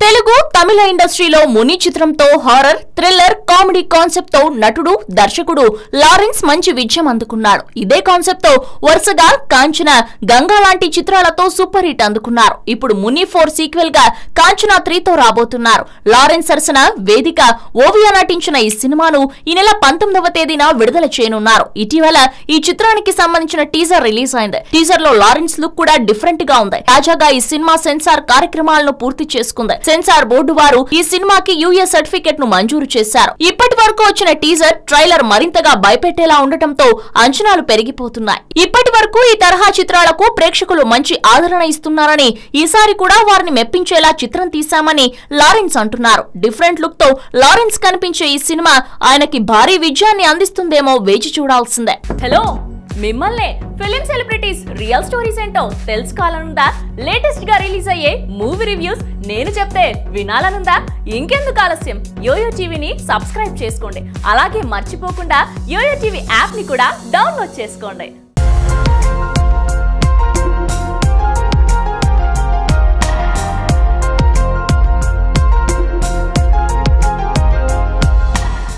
తెలుగు తమిళ ఇండస్ట్రీలో ముని చిత్రంతో హారర్ థ్రిల్లర్ కామెడీ కాన్సెప్ట్ తో నటుడు దర్శకుడు లారెన్స్ మంచి విజయం అందుకున్నాడు ఇదే కాన్సెప్ట్ తో వరుసగా కాంచన గంగా లాంటి చిత్రాలతో సూపర్ హిట్ అందుకున్నారు ఇప్పుడు ముని ఫోర్ సీక్వెల్ గా కాంచన త్రీతో రాబోతున్నారు లారెన్స్ సరసన వేదిక ఓవియా నటించిన ఈ సినిమాను ఈ నెల పంతొమ్మిదవ తేదీన విడుదల చేయనున్నారు ఇటీవల ఈ చిత్రానికి సంబంధించిన టీజర్ రిలీజ్ అయింది టీజర్ లో లారెన్స్ లుక్ కూడా డిఫరెంట్ గా ఉంది తాజాగా ఈ సినిమా సెన్సార్ కార్యక్రమాలను పూర్తి చేసుకుంది సెన్సార్ బోర్డు వారు ఈ సినిమాకి యూఎస్ సర్టిఫికెట్ ను మంజూరు చేశారు ఇప్పటి వరకు వచ్చిన టీజర్ ట్రైలర్ మరింతగా భయపెట్టేలా ఉండటంతో అంచనాలు పెరిగిపోతున్నాయి ఇప్పటి వరకు ఈ తరహా చిత్రాలకు ప్రేక్షకులు మంచి ఆదరణ ఇస్తున్నారని ఈసారి కూడా వారిని మెప్పించేలా చిత్రం తీశామని లారెన్స్ అంటున్నారు డిఫరెంట్ లుక్ తో లారెన్స్ కనిపించే ఈ సినిమా ఆయనకి భారీ విజయాన్ని అందిస్తుందేమో వేచి చూడాల్సిందే హలో మిమ్మల్నే ఫిలిం సెలబ్రిటీస్ రియల్ స్టోరీస్ ఏంటో తెలుసుకోవాలనుందా లేటెస్ట్ గా రిలీజ్ అయ్యే మూవీ రివ్యూస్ నేను చెప్తే వినాలనుందా ఇంకెందుకు ఆలస్యం యోయో టీవీని సబ్స్క్రైబ్ చేసుకోండి అలాగే మర్చిపోకుండా యోయో టీవీ యాప్ ని కూడా డౌన్లోడ్ చేసుకోండి